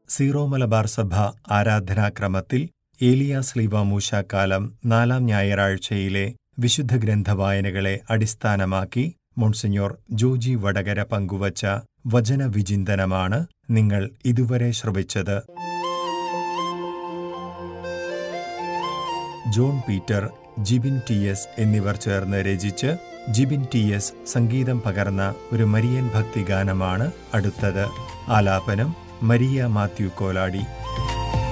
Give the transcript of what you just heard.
zero Malabar സഭ ആരാധനാക്രമത്തിൽ ഏലിയാസ് ലീവ മൂശാക്കാലം നാലാം ഞായറാഴ്ചയിലെ വിശുദ്ധ ഗ്രന്ഥ വായനകളെ അടിസ്ഥാനമാക്കി മോൺസിഞ്ഞോർ ജോജി വടകര പങ്കുവച്ച വചനവിചിന്തനമാണ് നിങ്ങൾ ഇതുവരെ ശ്രവിച്ചത് John Peter Jibin T S എന്നിവർ ചേർന്ന് രചിച്ച് ജിബിൻ ടി എസ് സംഗീതം പകർന്ന ഒരു മരിയൻ ഭക്തിഗാനമാണ് അടുത്തത് ആലാപനം മരിയ മാത്യു കോലാടി